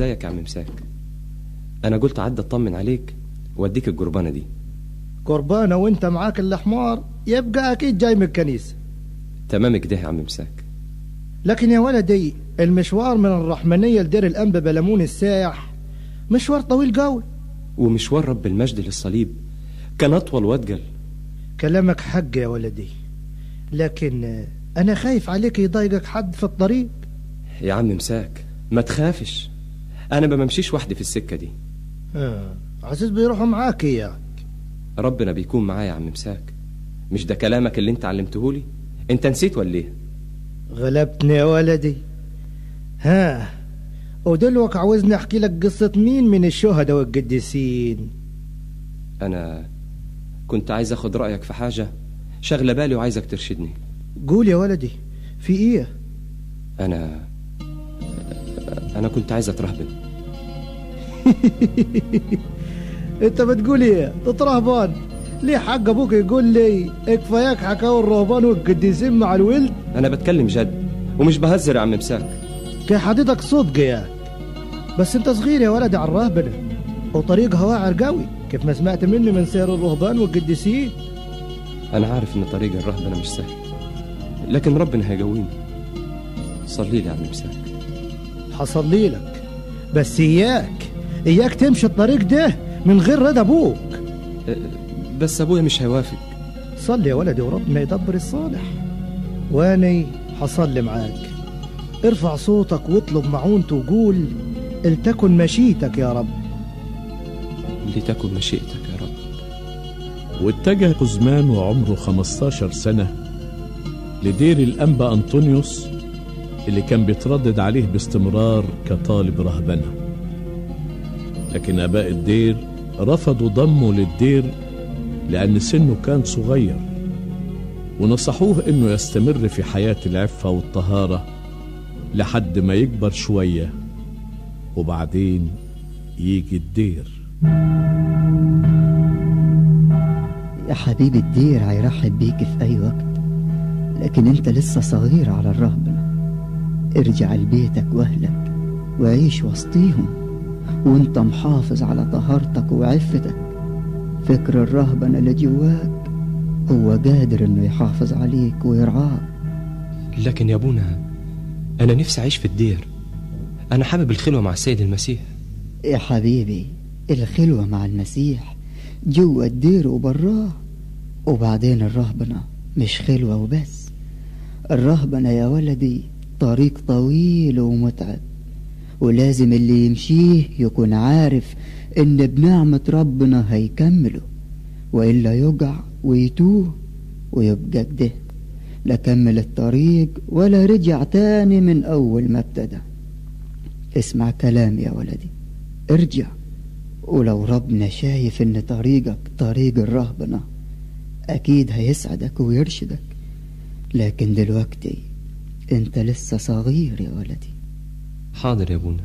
ازيك يا عم مساك انا قلت عدى اطمن عليك واديك الجربانه دي قربانة وانت معاك الحمار يبقى اكيد جاي من الكنيسة تمام كده يا عم مساك لكن يا ولدي المشوار من الرحمنية لدير الأنبا بلمون الساح مشوار طويل قوي ومشوار رب المجد للصليب كان اطول واتقل كلامك حق يا ولدي لكن آه، أنا خايف عليك يضايقك حد في الطريق يا عم مساك ما تخافش انا ما بمشيش وحدي في السكه دي آه. عزيز بيروحوا معاك يا ربنا بيكون معايا يا عم مساك مش ده كلامك اللي انت علمتهولي انت نسيت ولا ايه غلبتني يا ولدي ها ودلوك عاوزني احكي لك قصة مين من الشهداء والقديسين انا كنت عايز اخد رايك في حاجه شغله بالي وعايزك ترشدني قول يا ولدي في ايه انا انا كنت عايز اترهبن انت بتقول ايه تترهبان ليه حق ابوك يقول لي اكفاياك حكاوي الرهبان والقديسين مع الولد انا بتكلم جد ومش بهزر يا عم مساك كي حديدك صدق ياك بس انت صغير يا ولدي على الرهبنة وطريقها واعر قوي كيف ما سمعت مني من سير الرهبان والقديسين انا عارف ان طريق الرهبنه مش سهل لكن ربنا هيقويني صلي لي يا عم مساك حصلي لك بس اياك اياك تمشي الطريق ده من غير رضا ابوك أه، بس ابويا مش هيوافق صلي يا ولدي وربنا يدبر الصالح واني حصلي معاك ارفع صوتك واطلب معونته وقول التكن مشيتك يا رب لتكن مشيئتك يا رب واتجه قزمان وعمره 15 سنة لدير الأنبا أنطونيوس اللي كان بيتردد عليه باستمرار كطالب رهبنة لكن آباء الدير رفضوا ضمه للدير لأن سنه كان صغير ونصحوه إنه يستمر في حياة العفة والطهارة لحد ما يكبر شوية وبعدين يجي الدير يا حبيبي الدير هيرحب بيك في أي وقت لكن أنت لسه صغير على الرهبنة ارجع لبيتك وأهلك وعيش وسطيهم وانت محافظ على طهارتك وعفتك فكر الرهبنة اللي جواك هو قادر انه يحافظ عليك ويرعاك لكن يا ابونا انا نفسي اعيش في الدير انا حابب الخلوه مع السيد المسيح يا حبيبي الخلوة مع المسيح جوا الدير وبراه وبعدين الرهبنة مش خلوة وبس الرهبنة يا ولدي طريق طويل ومتعب ولازم اللي يمشيه يكون عارف ان بنعمة ربنا هيكمله وإلا يقع ويتوه ويبقى كده لا كمل الطريق ولا رجع تاني من أول ما ابتدى اسمع كلامي يا ولدي ارجع ولو ربنا شايف ان طريقك طريق الرهبنة اكيد هيسعدك ويرشدك لكن دلوقتي انت لسه صغير يا ولدي حاضر يا ابونا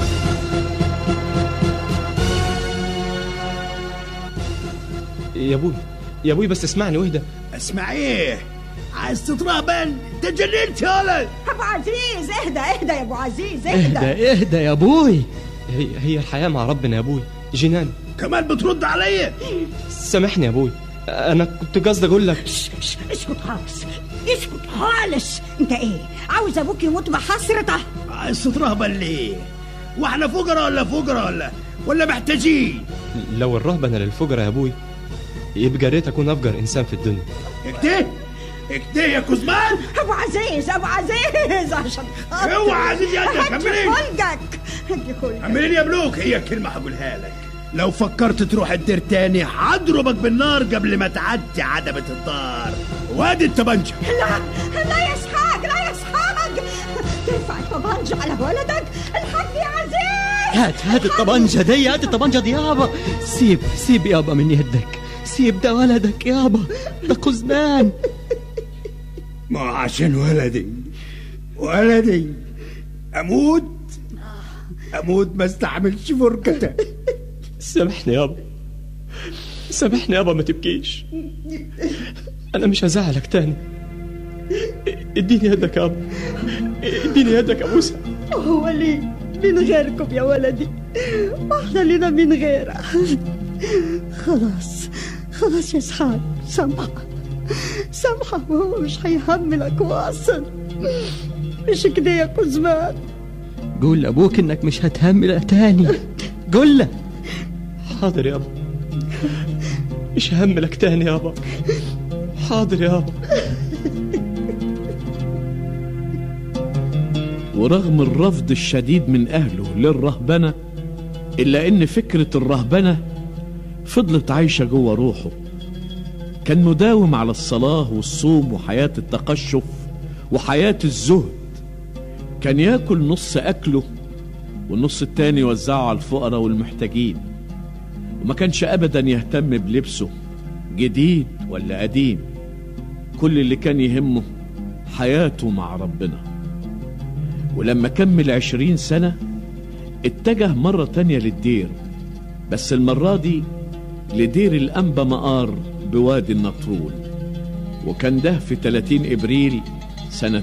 يا ابوي يا ابوي بس اسمعني واهدى اسمع ايه عايز تترهبن تجننت يا ولد ابو عزيز اهدى اهدى يا ابو عزيز اهدى اهدى اهدى يا ابوي هي, هي الحياه مع ربنا يا ابوي جنان كمان بترد عليا سامحني يا ابوي انا كنت قصدي اقول لك ش- ش- اسكت خالص اسكت خالص انت ايه عاوز ابوك يموت بحسرته عايز تترهبن ليه واحنا فقراء ولا فقراء ولا ولا محتاجين لو الرهبنه للفجر يا ابوي يبقى ريت اكون افجر انسان في الدنيا اكده اكده يا كوزمان ابو عزيز ابو عزيز عشان خاطر اوعى عزيز يا أنت، هدي كملي. خلقك هدي خلقك عمالين يا ملوك هي كلمة هقولها لك لو فكرت تروح الدير تاني هضربك بالنار قبل ما تعدي عتبة الدار وادي التبنجة لا لا يا اسحاق لا يا اسحاق ترفع الطبنجة على ولدك الحق يا عزيز هات هات الطبنجة دي هات الطبنجة دي يابا سيب سيب يابا من يدك سيب ده ولدك يابا ده قزمان ما عشان ولدي ولدي اموت اموت ما استحملش فرقته سامحني يابا سامحني يابا ما تبكيش انا مش هزعلك تاني اديني يدك يابا اديني يدك يا موسى هو ليه من غيركم يا ولدي ما احنا لنا من غيرها خلاص خلاص يا اسحاق سامحه سامحه وهو مش هيحملك واصل مش كده يا كزمان قول لابوك انك مش هتهمل تاني قول له حاضر يابا مش ههملك تاني يابا حاضر يابا ورغم الرفض الشديد من أهله للرهبنة إلا إن فكرة الرهبنة فضلت عايشة جوه روحه كان مداوم على الصلاة والصوم وحياة التقشف وحياة الزهد كان ياكل نص أكله والنص التاني يوزعه على الفقراء والمحتاجين وما كانش أبدا يهتم بلبسه جديد ولا قديم كل اللي كان يهمه حياته مع ربنا ولما كمل عشرين سنة اتجه مرة تانية للدير بس المرة دي لدير الأنبا مقار بوادي النطرون وكان ده في 30 إبريل سنة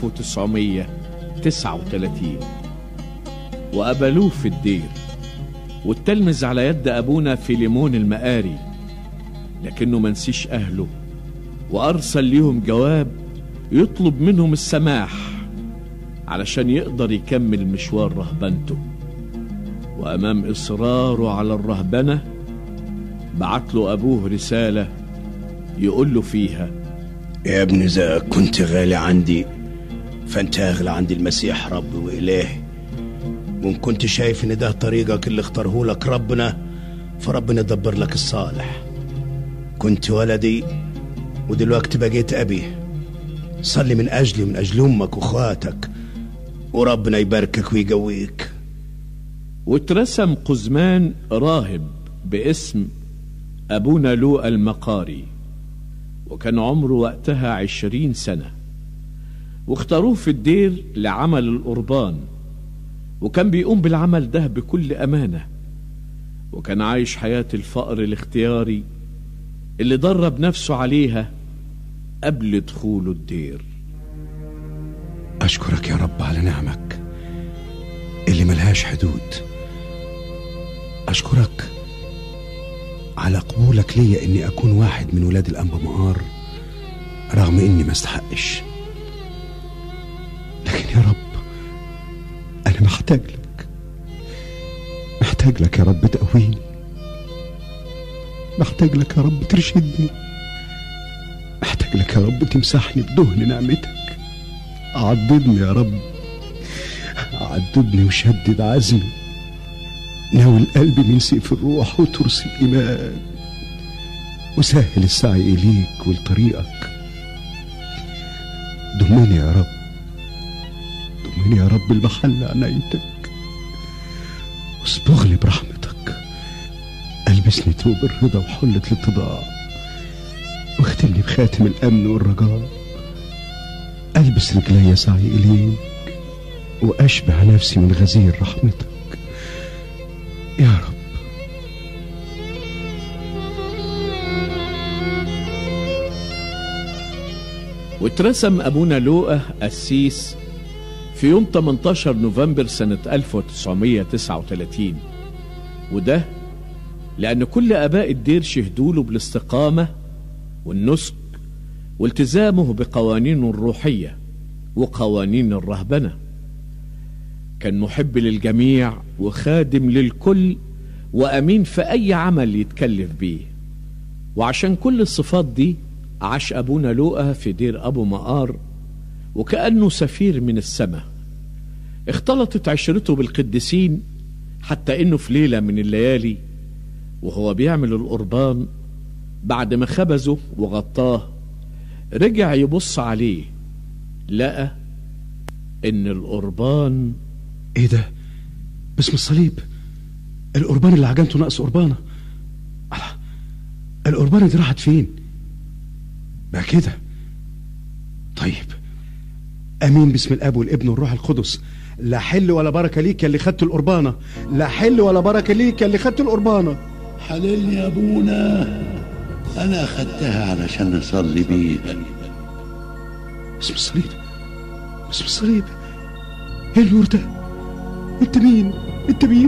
1939 وقبلوه في الدير والتلمذ على يد أبونا فيليمون المقاري لكنه منسيش أهله وأرسل ليهم جواب يطلب منهم السماح علشان يقدر يكمل مشوار رهبنته وأمام إصراره على الرهبنة بعت له أبوه رسالة يقول له فيها يا ابني إذا كنت غالي عندي فأنت أغلى عندي المسيح رب وإلهي وإن كنت شايف إن ده طريقك اللي اختاره لك ربنا فربنا يدبر لك الصالح كنت ولدي ودلوقتي بقيت أبي صلي من أجلي ومن أجل أمك وأخواتك وربنا يباركك ويقويك واترسم قزمان راهب باسم أبونا لوقا المقاري وكان عمره وقتها عشرين سنة واختاروه في الدير لعمل القربان وكان بيقوم بالعمل ده بكل أمانة وكان عايش حياة الفقر الاختياري اللي درب نفسه عليها قبل دخوله الدير أشكرك يا رب على نعمك اللي ملهاش حدود أشكرك على قبولك ليا إني أكون واحد من ولاد الأنبا مقار رغم إني ما استحقش لكن يا رب أنا محتاج لك محتاج لك يا رب تقويني محتاج لك يا رب ترشدني محتاج لك يا رب تمسحني بدهن نعمتك عضدني يا رب عضدني وشدد عزمي ناول قلبي من سيف الروح وترس الإيمان وسهل السعي إليك ولطريقك ضمني يا رب ضمني يا رب المحل عنايتك واصبغني برحمتك ألبسني ثوب الرضا وحلة الاتضاع واختمني بخاتم الأمن والرجاء ألبس رجلي سعي إليك وأشبع نفسي من غزير رحمتك يا رب واترسم أبونا لوقا قسيس في يوم 18 نوفمبر سنة 1939 وده لأن كل آباء الدير شهدوا له بالاستقامة والنسك والتزامه بقوانينه الروحية وقوانين الرهبنة كان محب للجميع وخادم للكل وأمين في أي عمل يتكلف بيه وعشان كل الصفات دي عاش أبونا لوقا في دير أبو مقار وكأنه سفير من السماء اختلطت عشرته بالقديسين حتى إنه في ليلة من الليالي وهو بيعمل القربان بعد ما خبزه وغطاه رجع يبص عليه لقى إن القربان إيه ده باسم الصليب القربان اللي عجنته ناقص قربانة الله، القربانة دي راحت فين بقى كده طيب امين باسم الاب والابن والروح القدس لا حل ولا بركه ليك يا اللي خدت القربانه لا حل ولا بركه ليك يا اللي خدت القربانه حللني يا ابونا انا اخدتها علشان نصلي بيها باسم الصليب باسم الصليب ايه النور ده انت مين انت مين